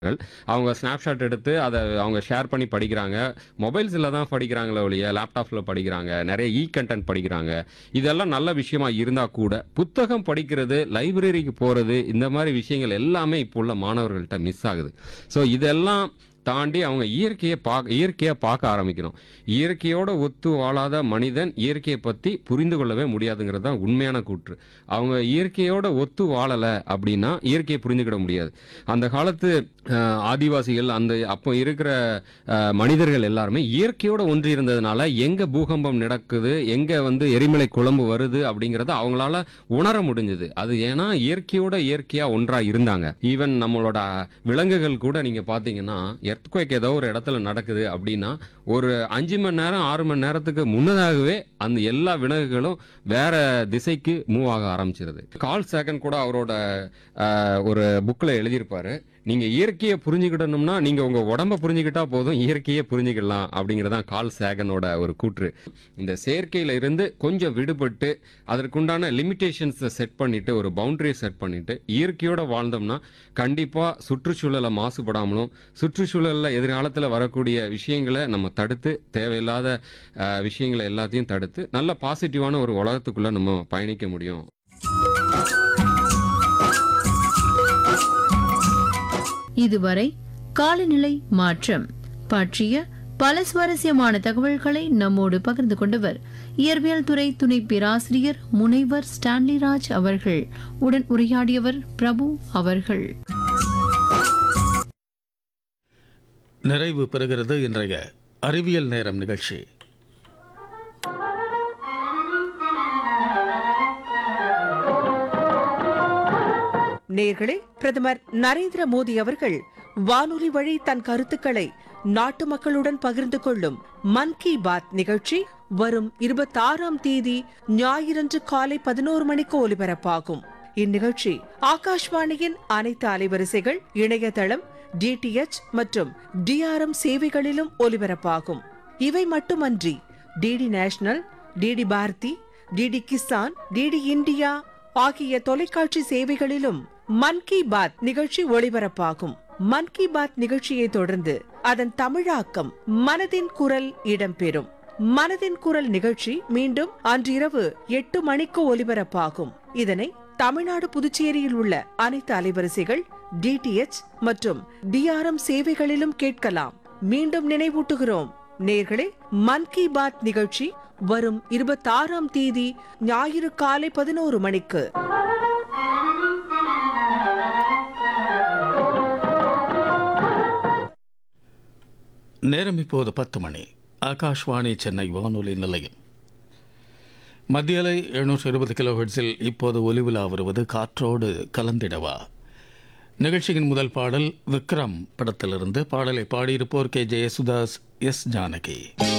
அவங்க ஸ்னாப்ஷாட் எடுத்து அதை அவங்க ஷேர் பண்ணி படிக்கிறாங்க மொபைல்ஸில் தான் படிக்கிறாங்களே ஒழிய லேப்டாப்ஸில் படிக்கிறாங்க நிறைய இ கண்டென்ட் படிக்கிறாங்க இதெல்லாம் நல்ல விஷயமா இருந்தால் கூட புத்தகம் படிக்கிறது லைப்ரரிக்கு போகிறது இந்த மாதிரி விஷயங்கள் எல்லாமே இப்போ உள்ள மாணவர்கள்ட்ட மிஸ் ஆகுது ஸோ இதெல்லாம் தாண்டி அவங்க இயற்கையை பார்க்க இயற்கையை பார்க்க ஆரம்பிக்கணும் இயற்கையோட ஒத்து வாழாத மனிதன் இயற்கையை பற்றி புரிந்து கொள்ளவே முடியாதுங்கிறது தான் உண்மையான கூற்று அவங்க இயற்கையோட ஒத்து வாழலை அப்படின்னா இயற்கையை புரிந்துக்கிட முடியாது அந்த காலத்து அஹ், ஆதிவாசிகள் அந்த அப்போ இருக்கிற அஹ், மனிதர்கள் எல்லாருமே இயற்கையோட ஒன்றி இருந்ததுனால எங்க பூகம்பம் நடக்குது எங்க வந்து எரிமலை குழம்பு வருது அப்படிங்கறத அவங்களால உணர முடிஞ்சது அது ஏன்னா இயற்கையோட இயற்கையா ஒன்றா இருந்தாங்க ஈவன் நம்மளோட விலங்குகள் கூட நீங்க பாத்தீங்கன்னா எர்த்குவேக் ஏதோ ஒரு இடத்துல நடக்குது அப்படின்னா ஒரு அஞ்சு மணி நேரம் ஆறு மணி நேரத்துக்கு முன்னதாகவே அந்த எல்லா விலங்குகளும் வேற திசைக்கு மூவ் ஆக ஆரம்பிச்சிருது கால் சேகன் கூட அவரோட அஹ், ஒரு புக்கில் எழுதியிருப்பாரு நீங்க இயற்கையை புரிஞ்சுக்கிடணும்னா நீங்க உங்க உடம்ப புரிஞ்சுக்கிட்டா போதும் இயற்கையை புரிஞ்சுக்கலாம் அப்படிங்கறதான் கால் சேகனோட ஒரு கூற்று இந்த செயற்கையில இருந்து கொஞ்சம் விடுபட்டு அதற்குண்டான லிமிட்டேஷன்ஸை செட் பண்ணிட்டு ஒரு பவுண்டரியை செட் பண்ணிட்டு இயற்கையோட வாழ்ந்தோம்னா கண்டிப்பா சுற்றுச்சூழலை மாசுபடாமலும் சுற்றுச்சூழல்ல எதிர்காலத்துல வரக்கூடிய விஷயங்களை நம்ம தடுத்து தேவையில்லாத அஹ், விஷயங்களை எல்லாத்தையும் தடுத்து நல்ல பாசிட்டிவான ஒரு உலகத்துக்குள்ள நம்ம பயணிக்க முடியும் இதுவரை காலநிலை மாற்றம் பற்றிய பல சுவாரஸ்யமான தகவல்களை நம்மோடு பகிர்ந்து கொண்டவர் இயற்பியல் துறை துணை பேராசிரியர் முனைவர் ஸ்டான்லி ராஜ் அவர்கள் உடன் உரையாடியவர் பிரபு அவர்கள் நிறைவு பெறுகிறது இன்றைய அறிவியல் நேரம் நிகழ்ச்சி நேர்களே பிரதமர் நரேந்திர மோடி அவர்கள் வானொலி வழி தன் கருத்துக்களை நாட்டு மக்களுடன் பகிர்ந்து கொள்ளும் மன் கி பாத் நிகழ்ச்சி வரும் இருபத்தாறாம் தேதி ஞாயிறன்று காலை பதினோரு மணிக்கு ஒலிபரப்பாகும் இந்நிகழ்ச்சி ஆகாஷ்வாணியின் அனைத்து அலைவரிசைகள் இணையதளம் டிடிஎச் மற்றும் டிஆர்எம் சேவைகளிலும் ஒலிபரப்பாகும் இவை மட்டுமன்றி DD national DD Bharati DD Kisan DD India ஆகிய தொலைக்காட்சி சேவைகளிலும் மன் கி பாத் நிகழ்ச்சி ஒளிபரப்பாகும் மன் கி பாத் நிகழ்ச்சியை தொடர்ந்து அதன் தமிழாக்கம் மனதின் குரல் இடம்பெறும் மனதின் குரல் நிகழ்ச்சி மீண்டும் அன்றிரவு எட்டு மணிக்கு ஒலிபரப்பாகும் இதனை தமிழ்நாடு புதுச்சேரியில் உள்ள அனைத்து அலைவரிசைகள் டிடிஎச் மற்றும் டிஆர்எம் சேவைகளிலும் கேட்கலாம் மீண்டும் நினைவூட்டுகிறோம் நேர்களே மன் கி பாத் நிகழ்ச்சி வரும் இருபத்தாறாம் தேதி ஞாயிறு காலை பதினோரு மணிக்கு நேரம் இப்போது பத்து மணி ஆகாஷ்வாணி சென்னை வானொலி நிலையம் மத்தியலை எழுநூற்று இருபது கிலோஹெட்ஸில் இப்போது ஒலிவிழா வருவது காற்றோடு கலந்திடவா நிகழ்ச்சியின் முதல் பாடல் விக்ரம் படத்திலிருந்து பாடலை பாடியிருப்போர் கே ஜெயசுதாஸ் எஸ் ஜானகி